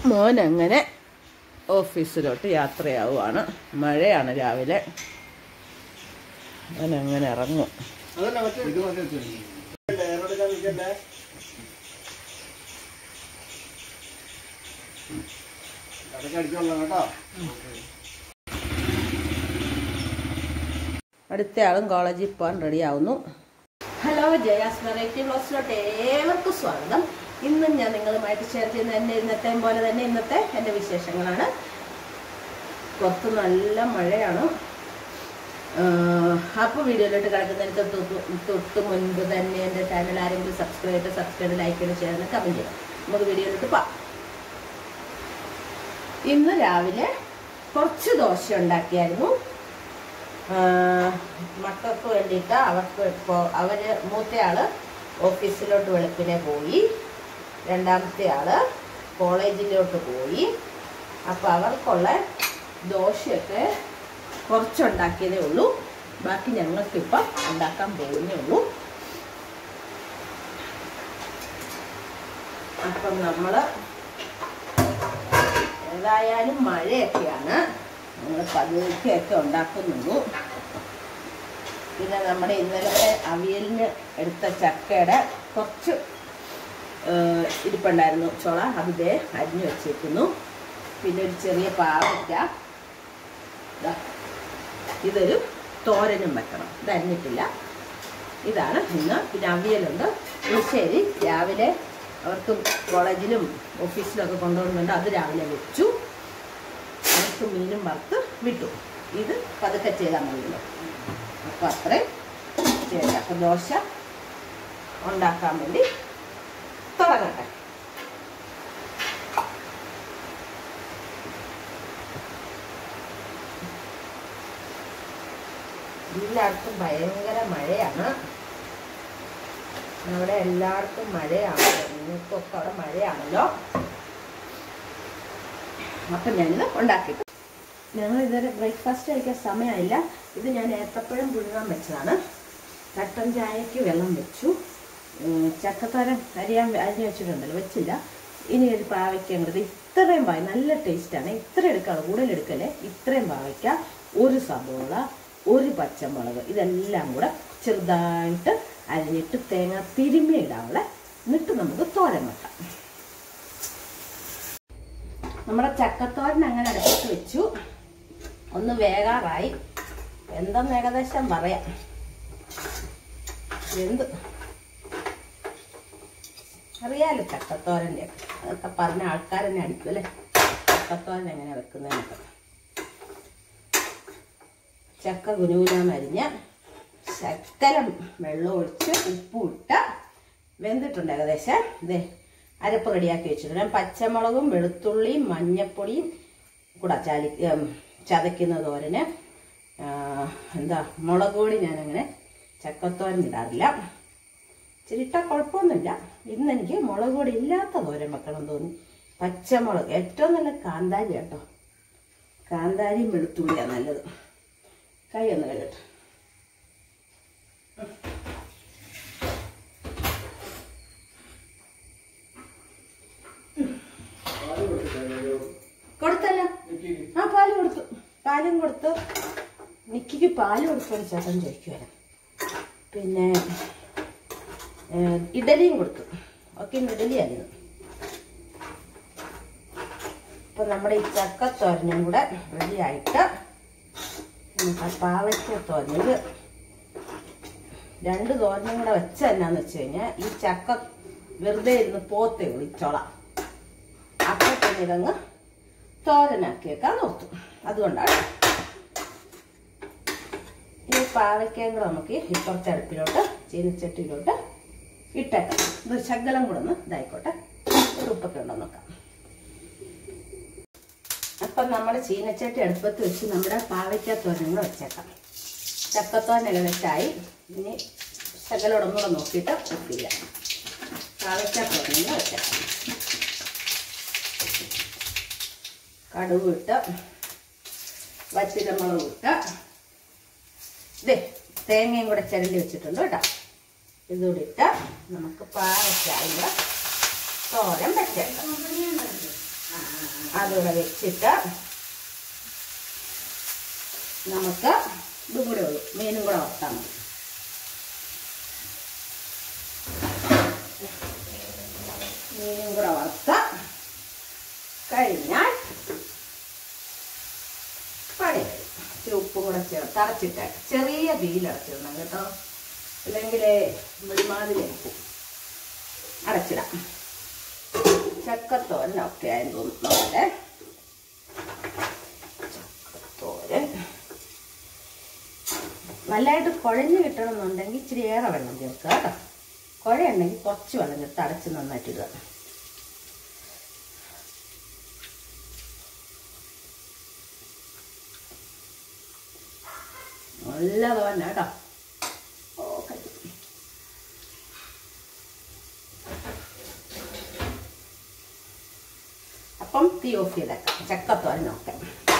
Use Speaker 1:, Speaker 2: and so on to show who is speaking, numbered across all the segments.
Speaker 1: മോൻ അങ്ങനെ ഓഫീസിലോട്ട് യാത്രയാവുകയാണ് മഴയാണ് രാവിലെ മോൻ അങ്ങനെ ഇറങ്ങും അടുത്ത ആളും കോളേജിൽ പോകാൻ റെഡിയാവുന്നു ഹലോ ജയാസ് വെറൈറ്റി ബ്ലോസിലോട്ട് ഏവർക്കും സ്വാഗതം ഇന്നും ഞാൻ നിങ്ങളുമായിട്ട് ഷെയർ ചെയ്യുന്ന എൻ്റെ ഇന്നത്തെയും പോലെ തന്നെ ഇന്നത്തെ എൻ്റെ വിശേഷങ്ങളാണ് പുറത്ത് നല്ല മഴയാണ് അപ്പോൾ വീഡിയോയിലോട്ട് കിടക്കുന്നതിന് തൊട്ട് തൊട്ട് തൊട്ട് മുൻപ് തന്നെ എൻ്റെ ചാനൽ ആരെങ്കിലും സബ്സ്ക്രൈബ് ചെയ്ത് സബ്സ്ക്രൈബ് ലൈക്ക് ചെയ്ത് ഷെയർ ചെയ്ത് കമൻറ്റ് ചെയ്യാം നമുക്ക് വീഡിയോയിലോട്ട് പോവാം ഇന്ന് രാവിലെ കുറച്ച് ദോശ ഉണ്ടാക്കിയായിരുന്നു ആഹ് മക്കൾക്ക് വേണ്ടിയിട്ട് അവർക്ക് ഇപ്പോൾ അവർ മൂത്തയാള് ഓഫീസിലോട്ട് വെളുപ്പിനെ പോയി രണ്ടാമത്തെ ആള് കോളേജിലോട്ട് പോയി അപ്പോൾ അവർക്കുള്ള ദോശയൊക്കെ കുറച്ചുണ്ടാക്കിയതേ ഉള്ളൂ ബാക്കി ഞങ്ങൾക്കിപ്പം ഉണ്ടാക്കാൻ പോകുന്നേ ഉള്ളൂ അപ്പം നമ്മൾ ഏതായാലും മഴയൊക്കെയാണ് നമ്മൾ പതുക്കെയൊക്കെ ഉണ്ടാക്കുന്നുള്ളൂ പിന്നെ നമ്മുടെ ഇന്നലത്തെ അവിയലിന് എടുത്ത ചക്കയുടെ കുറച്ച് ഏഹ്, ഇരിപ്പുണ്ടായിരുന്നു ചോള അത് ദേ അരിഞ്ഞു വെച്ചേക്കുന്നു പിന്നെ ഒരു ചെറിയ പാവയ്ക്ക ദാ, ഇതൊരു തോരനും വെക്കണം ഇത് അരിഞ്ഞിട്ടില്ല ഇതാണ് ഇന്ന് പിന്നെ അവിയലുണ്ട് പുളിശ്ശേരി രാവിലെ അവർക്ക് കോളേജിലും ഓഫീസിലും ഒക്കെ കൊണ്ടുപോകുന്നുണ്ട് അത് രാവിലെ വെച്ചു അവർക്ക് മീനും വറുത്ത് വിട്ടു ഇത് പതുക്കെ ചെയ്താൽ മതിയല്ലോ അപ്പോൾ അത്രയും ചെയ്യാം അപ്പം ദോശ ഉണ്ടാക്കാൻ വേണ്ടി തുടങ്ങട്ടെ എല്ലായിടത്തും ഭയങ്കര മഴയാണ് അവിടെ എല്ലായിടത്തും മഴയാണ് നിങ്ങൾക്കൊക്കെ അവിടെ മഴയാണല്ലോ അപ്പം ഞാനിത് ഉണ്ടാക്കിയിട്ട് ഞങ്ങൾ ഇതുവരെ ബ്രേക്ക്ഫാസ്റ്റ് കഴിക്കാൻ സമയമായില്ല ഇത് ഞാൻ ഏത്തപ്പഴം പുഴുങ്ങാൻ വെച്ചതാണ് കട്ടൻ ചായക്ക് വെള്ളം വെച്ചു ഉം, ചക്കത്തോരൻ അരിയാൻ അരിഞ്ഞ് വെച്ചിട്ടുണ്ടല്ലോ വെച്ചില്ല ഇനി ഒരു പാവയ്ക്ക അങ്ങോട്ട് ഇത്രയും പായ നല്ല ടേസ്റ്റാണ് ഇത്ര എടുക്കാണ് കൂടുതൽ എടുക്കല്ലേ ഇത്രയും പാവയ്ക്ക ഒരു സബോള ഒരു പച്ചമുളക് ഇതെല്ലാം കൂടെ ചെറുതായിട്ട് അരിഞ്ഞിട്ട് തേങ്ങ തിരുമ്മി ഇടാനുള്ള എന്നിട്ട് നമുക്ക് തോരൻ വെക്കാം നമ്മുടെ ചക്കത്തോരൻ അങ്ങനെ അടുപ്പത്ത് വെച്ചു ഒന്ന് വേകാറായി എന്തെന്ന് ഏകദേശം പറയാം എന്ത് അറിയാലോ ചക്കത്തോരൻ്റെ അതൊക്കെ പറഞ്ഞ ആൾക്കാരെന്നെ അടിക്കും അല്ലേ ചക്കത്തോരൻ എങ്ങനെ വെക്കുന്നതിനൊക്കെ ചക്ക ഗുനുഗുനാന്ന് അരിഞ്ഞ ശക്കലം വെള്ളം ഒഴിച്ച് ഉപ്പും ഇട്ട വെന്തിട്ടുണ്ട് ഏകദേശം ഇതേ അരപ്പ് റെഡിയാക്കി വെച്ചിട്ടുണ്ട് ഞാൻ പച്ചമുളകും വെളുത്തുള്ളിയും മഞ്ഞപ്പൊടിയും കൂടെ ചാലി ഉം, ചതയ്ക്കുന്ന തോരന് ആ, എന്താ മുളക് പൊടി ഞാനങ്ങനെ ചക്കത്തോരൻ ഇടാറില്ല ഇച്ചിരി ഇട്ടാൽ കുഴപ്പമൊന്നുമില്ല ഇന്ന് എനിക്ക് മുളക് പൊടി ഇല്ലാത്ത തോരൻ വെക്കണം എന്ന് തോന്നി പച്ചമുളക് ഏറ്റവും നല്ല കാന്താരി കേട്ടോ കാന്താരിയും വെളുത്തുള്ളിയാണ് നല്ലത് കൈ ഒന്ന് കഴുകട്ടെ കൊടുത്തല്ലോ ആ പാല് കൊടുത്തു പാലും കൊടുത്തു നിക്കിക്ക് പാല് കൊടുത്തു ചേട്ടൻ ചോദിക്കുമല്ലോ പിന്നെ ഏഹ്, ഇഡലിയും കൊടുത്തു ഒക്കെ ഇന്ന് ഇഡലിയായിരുന്നു അപ്പൊ നമ്മുടെ ഈ ചക്കത്തോരനും കൂടെ റെഡിയായിട്ട് നമുക്ക് ആ പാവയ്ക്ക തോരനിൽ രണ്ട് തോരനും കൂടെ വെച്ച എന്നാന്ന് വെച്ച് കഴിഞ്ഞാൽ ഈ ചക്ക വെറുതെ ഇരുന്ന് പോത്തേ ഉള്ളൂ ഈ ചൊള അപ്പൊ തന്നെ ഇതങ്ങ് തോരനാക്കിയേക്കാൻ നോർത്തു അതുകൊണ്ടാണ് ഈ പാവയ്ക്കയും കൂടെ നമുക്ക് ഇപ്പുറത്തെ അടുപ്പിലോട്ട് ചീനച്ചട്ടിയിലോട്ട് ഇട്ടേക്കാം ഇത് ശകലം കൂടെ ഒന്ന് ഇതായിക്കോട്ടെ ഒരു ഉപ്പൊക്കെ ഉണ്ടോ നോക്കാം അപ്പം നമ്മൾ ചീനച്ചട്ടി അടുപ്പത്ത് വെച്ച് നമ്മുടെ പാവയ്ക്ക തോരനും കൂടെ വെച്ചേക്കാം ചക്കത്തോരൻ ഏകദേശമായി ഇനി ശകലം ഒന്നുകൂടെ നോക്കിയിട്ട് കുക്ക് ചെയ്യാം പാവയ്ക്ക തോരനും കൂടെ വെച്ചേക്കാം കടുക് ഇട്ട് വച്ചിലമുളക് ഇട്ട് ഇതേ തേങ്ങയും കൂടെ ചിരണ്ടി വെച്ചിട്ടുണ്ട് കേട്ടോ ഇതുകൂടി ഇട്ട് നമുക്ക് പാവയ്ക്കായും കൂടെ തോരൻ വെച്ചേക്കാം അതുകൂടെ വെച്ചിട്ട് നമുക്ക് ഇതും കൂടെ ഉള്ളൂ മീനും കൂടെ വറുത്താൽ മതി മീനും കൂടെ വറുത്ത കഴിഞ്ഞാൽ പണി കഴിയും. ഇച്ചിരി ഉപ്പും കൂടെ ചേർത്ത് അടച്ചിട്ടേക്ക് ചെറിയ തീയിലടച്ചിടണം കേട്ടോ അല്ലെങ്കിൽ വെളിമാതിരിയായിരിക്കും അടച്ചിടാം ചക്കത്തോരനൊക്കെ ആയി തോന്നുന്നപോലെ ചക്കത്തോരൻ നല്ലതായിട്ട് കുഴഞ്ഞ് കിട്ടണമെന്നുണ്ടെങ്കിൽ ഇച്ചിരി ഏറെ വെള്ളം ചേർക്കുക കേട്ടോ കുഴയുണ്ടെങ്കിൽ കുറച്ച് വെള്ളം ചേർത്ത് അടച്ച് നന്നായിട്ട് ഇടുക നല്ല തോന്ന കേട്ടോ ഓ കഴിച്ചു അപ്പം തീ ഓഫ് ചെയ്തേക്കാം ചക്കത്തോരനൊക്കെ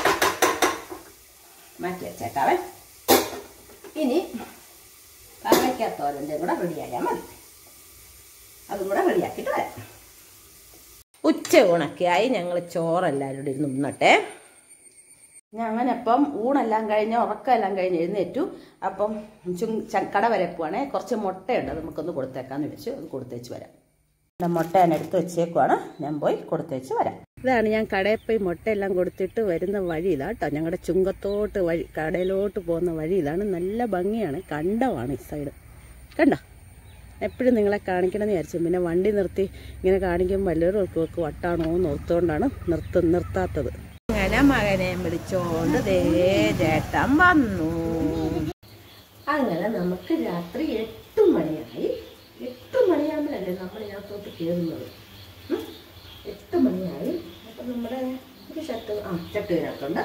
Speaker 1: മാറ്റി വെച്ചേക്കാവേ ഇനി പാവയ്ക്കാത്തോരൻ്റെ കൂടെ റെഡിയായാൽ മതി അതും കൂടെ റെഡിയാക്കിയിട്ട് വരാം ഉച്ച ഊണൊക്കെയായി ഞങ്ങൾ ചോറെല്ലാവരും കൂടി ഇരുന്ന് ഉണ്ണട്ടെ ഞാനപ്പം ഊണെല്ലാം കഴിഞ്ഞ് ഉറക്കമെല്ലാം കഴിഞ്ഞ് എഴുന്നേറ്റു അപ്പം ചും ച- കട വരെ പോവാണേ കുറച്ച് മുട്ടയുണ്ട് അത് നമുക്കൊന്ന് കൊടുത്തേക്കാന്ന് വെച്ചു അത് കൊടുത്തേച്ച് വരാം ഇവിടെ മുട്ട ഞാൻ എടുത്ത് വെച്ചേക്കുവാണ് ഞാൻ പോയി കൊടുത്തേച്ച് വരാം ഇതാണ് ഞാൻ കടയിൽ പോയി മുട്ടയെല്ലാം കൊടുത്തിട്ട് വരുന്ന വഴി ഇതാ കേട്ടോ ഞങ്ങളുടെ ചുങ്കത്തോട്ട് വഴി കടയിലോട്ട് പോകുന്ന വഴി ഇതാണ് നല്ല ഭംഗിയാണ് കണ്ടമാണ് ഈ സൈഡ് കണ്ടോ എപ്പോഴും നിങ്ങളെ കാണിക്കണമെന്ന് വിചാരിച്ചു പിന്നെ വണ്ടി നിർത്തി ഇങ്ങനെ കാണിക്കുമ്പോൾ വല്ലവരും ഓർക്ക് വട്ടാണോ എന്ന് ഓർത്തുകൊണ്ടാണ് നിർത്ത നിർത്താത്തത് അങ്ങനെ മകനെ വിളിച്ചോണ്ട് ദേ ചേട്ടൻ വന്നു അങ്ങനെ നമുക്ക് രാത്രി എട്ട് മണിയായി എട്ട് മണിയാകുമ്പോഴല്ലേ നമ്മൾ ഇതിനകത്തോട്ട് കയറുന്നത് ഉം? എട്ട് മണിയായി അപ്പം നമ്മുടെ ഒരു ഷർട്ട് ആ ഷർട്ട് ഇതിനകത്തുണ്ട്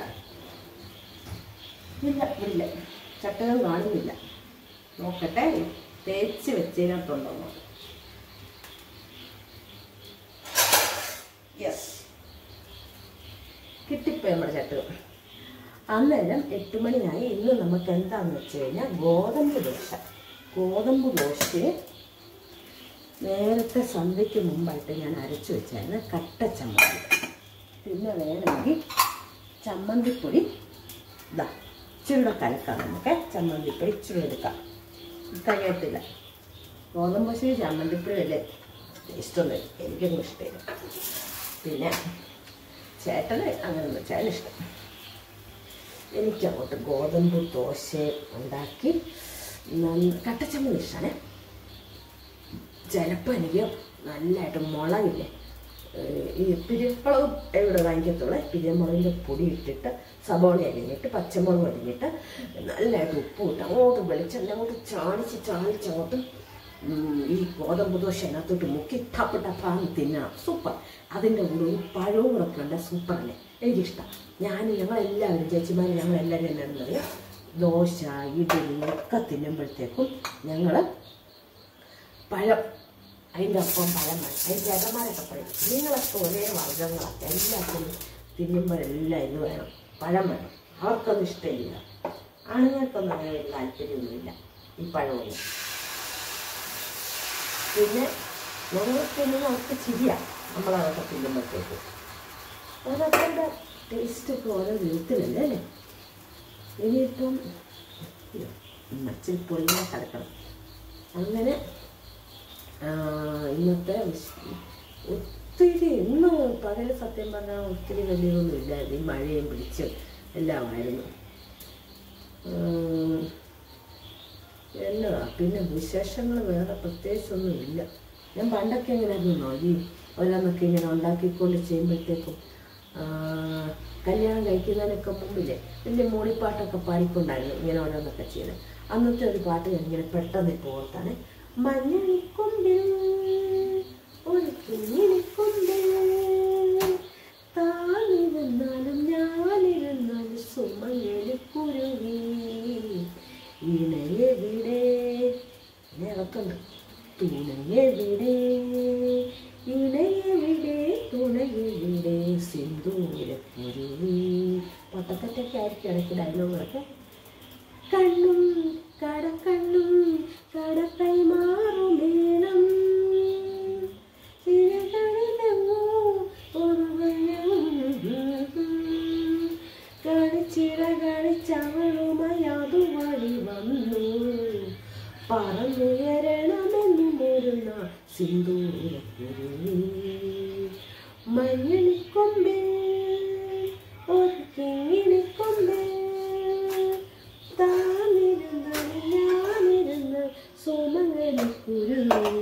Speaker 1: ഇല്ല ഇല്ല ചട്ടകം കാണുന്നില്ല നോക്കട്ടെ തേച്ച് വെച്ചതിനകത്തുണ്ടോ യെസ് കിട്ടിപ്പോയി നമ്മുടെ ചട്ടുകം അന്നേരം എട്ട് മണിയായി ഇന്ന് നമുക്ക് എന്താന്ന് വെച്ച് കഴിഞ്ഞാൽ ഗോതമ്പ് ദോശ ഗോതമ്പ് ദോശയ്ക്ക് നേരത്തെ സന്ധ്യയ്ക്ക് മുമ്പായിട്ട് ഞാൻ അരച്ചു വെച്ചായിരുന്നു കട്ട ചമ്മന്തി പിന്നെ വേണമെങ്കിൽ ചമ്മന്തിപ്പൊടി ഇതാ ഇച്ചിരി കൂടെ കലക്കാം നമുക്ക് ചമ്മന്തിപ്പൊടി ഇച്ചിരി എടുക്കാം തികയത്തില്ല ഗോതമ്പ് ദോശയ്ക്ക് ചമ്മന്തിപ്പൊടി വലിയ ഇഷ്ടമൊന്നും എനിക്കൊന്നും ഇഷ്ടമില്ല പിന്നെ ചേട്ടന് അങ്ങനെ വെച്ചാൽ ഇഷ്ടം എനിക്കങ്ങോട്ട് ഗോതമ്പ് ദോശ ഉണ്ടാക്കി നല്ല കട്ടച്ചമ്മന്തി ഇഷ്ടമാണ് ചിലപ്പോൾ എനിക്ക് നല്ലതായിട്ട് മുളകില്ലേ ഏഹ് ഈ പിരിമുളക് എവിടെ വാങ്ങിക്കത്തുള്ളൂ പിരിമുളകിൻ്റെ പൊടി ഇട്ടിട്ട് സബോള അരിഞ്ഞിട്ട് പച്ചമുളക് അരിഞ്ഞിട്ട് നല്ലതായിട്ട് ഉപ്പ് ഇട്ട് അങ്ങോട്ട് വെളിച്ചെണ്ണ അങ്ങോട്ട് ചാണിച്ച് ചാണിച്ച് അങ്ങോട്ട് ഉം, ഈ ഗോതമ്പ് ദോശ അതിനകത്തോട്ട് മുക്കി ടപ്പ് ടപ്പാന്ന് തിന്നണം സൂപ്പർ അതിൻ്റെ കൂടെ ഒരു പഴവും കൂടെ ഒക്കെ ഉണ്ട് സൂപ്പറല്ലേ എനിക്കിഷ്ടം ഞാൻ ഞങ്ങളെല്ലാവരും ചേച്ചിമാർ ഞങ്ങളെല്ലാവരും എന്നാണെന്ന് അറിയാം ദോശ ഇഡലി ഒക്കെ തിന്നുമ്പോഴത്തേക്കും ഞങ്ങൾ പഴം അതിൻ്റെ ഒപ്പം പഴം വേണം അതിൻ്റെ ചേട്ടന്മാരൊക്കെ പറയും നിങ്ങളൊക്കെ ഒരേ വർഗ്ഗങ്ങളാണ് എല്ലാത്തിനും തിന്നുമ്പോഴെല്ലാം ഇത് വേണം പഴം വേണം അവർക്കൊന്നും ഇഷ്ടമില്ല ആണുങ്ങൾക്കൊന്നും അങ്ങനെ വലിയ താല്പര്യമൊന്നുമില്ല ഈ പഴമൊന്നും പിന്നെ ഞങ്ങൾ തിന്നുന്ന അവർക്ക് ചിരിയാണ് നമ്മളതൊക്കെ തിന്നുമ്പോഴത്തേക്ക് അതൊക്കെ ടേസ്റ്റ് ഒക്കെ ഓരോ വിധത്തിലല്ലേ അല്ലേ ഇനിയിപ്പം ഇച്ചിരി പൊളിഞ്ഞാൽ കിടക്കണം അങ്ങനെ ആ, ഇന്നത്തെ വിശ്- ഒത്തിരി ഇന്ന് പകൽ സത്യം പറഞ്ഞാൽ ഒത്തിരി വലിയൊന്നും ഇല്ലായിരുന്നു ഈ മഴയും പിടിച്ചും എല്ലാമായിരുന്നു ഉം, എന്നതാ പിന്നെ വിശേഷങ്ങൾ വേറെ പ്രത്യേകിച്ചൊന്നും ഇല്ല ഞാൻ പണ്ടൊക്കെ എങ്ങനെയായിരുന്നു ഈ ഓരോന്നൊക്കെ ഇങ്ങനെ ഉണ്ടാക്കിക്കൊണ്ട് ചെയ്യുമ്പോഴത്തേക്കും ആ, കല്യാണം കഴിക്കുന്നതിനൊക്കെ മുമ്പില്ലേ വലിയ മൂളിപ്പാട്ടൊക്കെ പാടിക്കൊണ്ടായിരുന്നു ഇങ്ങനെ ഓരോന്നൊക്കെ ചെയ്യുന്നത് അന്നത്തെ ഒരു പാട്ട് ഞാൻ ഇങ്ങനെ പെട്ടെന്ന് ഇപ്പോൾ ഓർത്താണ് മഞ്ഞളിക്കൊണ്ടിൽ ഒരു കുഞ്ഞിനെക്കൊണ്ടിൽ താനിരുന്നാലും ഞാനിരുന്നാലും സുമയലിക്കുരുവി ഇണയെവിടെ ഇണയകത്തുണ്ട് തുണയെവിടെ ഇണയെവിടെ തുണയെവിടെ സിന്ദൂരക്കുരുവി പൊട്ടക്കറ്റൊക്കെ ആയിരിക്കും ഇടയ്ക്ക് ഡയലോഗുകളൊക്കെ കണ്ണും കടക്കണ്ണും കടക്കൈ മാറും വേണം ചിരകളിലെങ്ങോ ഒരു വെള്ളം പറന്നുയരണമെന്നും ഒരു നാൾ സിന്ദൂരക്കുരുവി മഞ്ഞണിക്കൊമ്പേ ഒരു കിങ്ങിണിക്കൊമ്പേ താനിരുന്നാണ് ഞാനിരുന്ന സോമങ്ങലിക്കുരുവി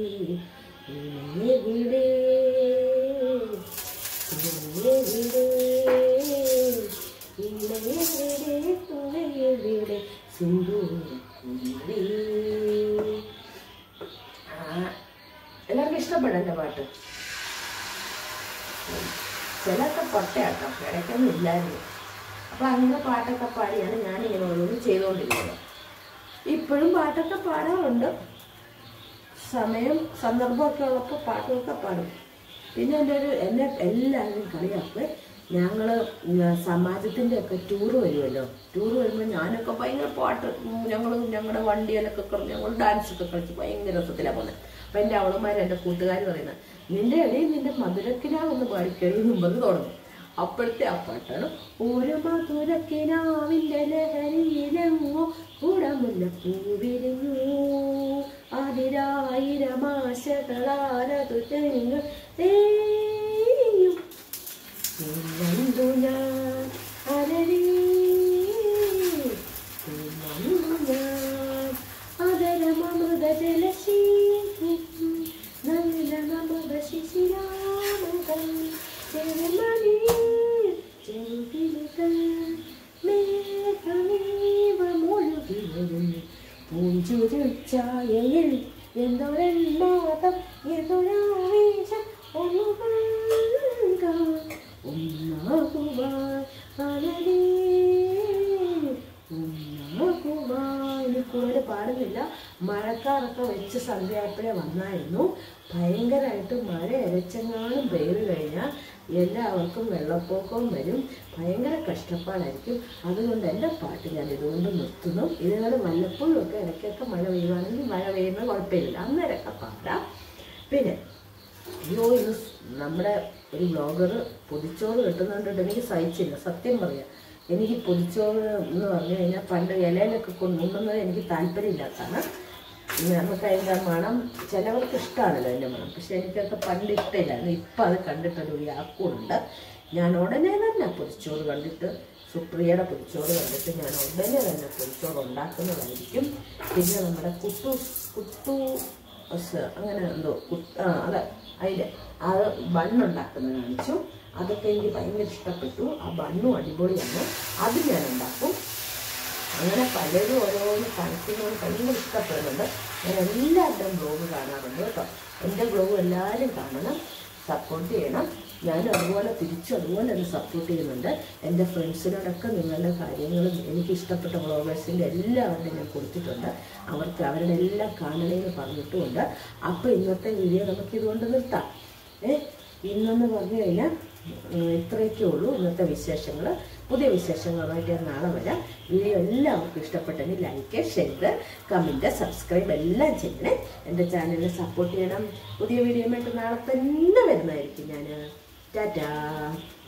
Speaker 1: എവിടെ എവിടെ ഇളയെവിടെ തുണയെവിടെ സിന്ദൂരക്കുരുവി ആ, എല്ലാവർക്കും ഇഷ്ടപ്പെടും എൻ്റെ പാട്ട് ചിലൊക്കെ പൊട്ടയാട്ടോ ഇടയ്ക്കൊന്നും ഇല്ലായിരുന്നു അപ്പം അങ്ങനെ പാട്ടൊക്കെ പാടിയാണ് ഞാൻ ഇങ്ങനെ ഓരോന്ന് ചെയ്തുകൊണ്ടിരിക്കുന്നത് ഇപ്പോഴും പാട്ടൊക്കെ പാടാറുണ്ട് സമയം സന്ദർഭമൊക്കെ ഉള്ളപ്പോൾ പാട്ടൊക്കെ പാടും പിന്നെ എൻ്റെ ഒരു എന്നെ എല്ലാവരും കളിയാക്കുക ഞങ്ങൾ സമാജത്തിൻ്റെ ഒക്കെ ടൂർ വരുമല്ലോ ടൂർ വരുമ്പോൾ ഞാനൊക്കെ ഭയങ്കര പാട്ട് ഞങ്ങൾ ഞങ്ങളുടെ വണ്ടിയിലൊക്കെ കളി ഞങ്ങൾ ഡാൻസൊക്കെ കളിച്ച് ഭയങ്കര രസത്തിലാണ് പോകുന്നത് അപ്പം എൻ്റെ അവളുമാർ എൻ്റെ കൂട്ടുകാർ പറയുന്നത് നിന്റെ ഇടയിൽ നിന്റെ മധുരക്കിനാവൊന്ന് പാടിക്കഴിയുന്നു പറഞ്ഞ് തുടങ്ങും അപ്പോഴത്തെ ആ പാട്ടാണ് ഒരു മധുരക്കിനാവിൻ്റെ ലഹരിയിലെങ്ങോ കൂടമുല്ല പൂവിരിഞ്ഞു അതിരായിരമാശകളാരതു തെങ്ങ് തേയും പിന്നെന്തു ഞാൻ അലറി പിന്നെന്തു ഞാൻ അതരമൃത ജലശീലിക്കും നല്ലമൃത ശിശിരാമകം ചെറുമണി ചെറുകിലുകൾ മേഘമേവ മുഴുകി വരുന്നു പൂഞ്ചുരുച്ചായയിൽ എന്തൊരെണ്ണാതം എന്തൊരാവേശം ഒന്നുകാൻ ഒന്നാകുവാൻ അലരേ ഒന്നാകുവാൻ കൂടുതൽ പാടുന്നില്ല മഴക്കാറൊക്കെ വെച്ച് സന്ധ്യയായപ്പോഴേ വന്നായിരുന്നു ഭയങ്കരമായിട്ട് മഴ ഇരച്ചെങ്ങാനും പെയ്ത് കഴിഞ്ഞാൽ എല്ലാവർക്കും വെള്ളപ്പൊക്കവും വരും ഭയങ്കര കഷ്ടപ്പാടായിരിക്കും അതുകൊണ്ട് എൻ്റെ പാട്ട് ഞാൻ ഇതുകൊണ്ട് നിർത്തുന്നു ഇതുപോലെ വല്ലപ്പോഴും ഒക്കെ ഇടയ്ക്കൊക്കെ മഴ പെയ്യുവാണെങ്കിൽ മഴ പെയ്യുന്നത് കുഴപ്പമില്ല അന്നേരമൊക്കെ പാടാം പിന്നെ അയ്യോ ഇന്ന് സ് നമ്മുടെ ഒരു ബ്ലോഗർ പൊതിച്ചോറ് കിട്ടുന്നുണ്ട് എനിക്ക് സഹിച്ചില്ല സത്യം പറയാം എനിക്ക് പൊതിച്ചോറ് എന്ന് പറഞ്ഞു കഴിഞ്ഞാൽ പണ്ട് ഇലയിലൊക്കെ കൊണ്ടുവന്നത് എനിക്ക് താല്പര്യമില്ലാത്തതാണ് നമുക്ക് അതിൻ്റെ മണം ചിലവർക്ക് ഇഷ്ടമാണല്ലോ അതിൻ്റെ മണം പക്ഷെ എനിക്കൊക്കെ പണ്ട് ഇഷ്ടമില്ലായിരുന്നു ഇപ്പം അത് കണ്ടിട്ടൊരു വ്യാക്കുണ്ട് ഞാൻ ഉടനെ തന്നെ പൊതിച്ചോറ് കണ്ടിട്ട് സുപ്രിയയുടെ പൊതിച്ചോറ് കണ്ടിട്ട് ഞാൻ ഉടനെ തന്നെ പൊതിച്ചോറ് ഉണ്ടാക്കുന്നതായിരിക്കും പിന്നെ നമ്മുടെ കുട്ടു കുട്ടു സ് അങ്ങനെ എന്തോ കു- ആ അതെ അതിൻ്റെ അത് ബണ്ണുണ്ടാക്കുന്നത് കാണിച്ചു അതൊക്കെ എനിക്ക് ഭയങ്കര ഇഷ്ടപ്പെട്ടു ആ ബണ്ണും അടിപൊളിയാണ് അത് ഞാൻ ഉണ്ടാക്കും അങ്ങനെ പലരും ഓരോന്ന് കാണിക്കുന്നതുകൊണ്ട് ഭയങ്കര ഇഷ്ടപ്പെടുന്നുണ്ട് ഞാൻ എല്ലാവരുടെയും ബ്ലോഗ് കാണാറുണ്ട് കേട്ടോ എൻ്റെ ബ്ലോഗ് എല്ലാവരും കാണണം സപ്പോർട്ട് ചെയ്യണം ഞാനും അതുപോലെ തിരിച്ചും അതുപോലെ തന്നെ സപ്പോർട്ട് ചെയ്യുന്നുണ്ട് എൻ്റെ ഫ്രണ്ട്സിനോടൊക്കെ നിങ്ങളുടെ കാര്യങ്ങളും എനിക്ക് ഇഷ്ടപ്പെട്ട ബ്ലോഗേഴ്സിൻ്റെ എല്ലാവരുടെയും ഞാൻ കൊടുത്തിട്ടുണ്ട് അവർക്ക് അവരുടെ എല്ലാം കാണണേന്ന് പറഞ്ഞിട്ടുമുണ്ട് അപ്പോൾ ഇന്നത്തെ വീഡിയോ നമുക്ക് ഇതുകൊണ്ട് നിർത്താം ഏ ഇന്നെന്ന് പറഞ്ഞു കഴിഞ്ഞാൽ ഉം, ഇത്രയൊക്കെ ഉള്ളൂ ഇന്നത്തെ വിശേഷങ്ങൾ പുതിയ വിശേഷങ്ങളുമായിട്ട് ഞാൻ നാളെ വരാം വീഡിയോ എല്ലാവർക്കും ഇഷ്ടപ്പെട്ടെങ്കിൽ ലൈക്ക് ഷെയർ കമൻറ്റ് സബ്സ്ക്രൈബ് എല്ലാം ചെയ്യണേ എൻ്റെ ചാനലിനെ സപ്പോർട്ട് ചെയ്യണം പുതിയ വീഡിയോയുമായിട്ട് നാളെ തന്നെ വരുന്നതായിരിക്കും ഞാൻ ടാറ്റാ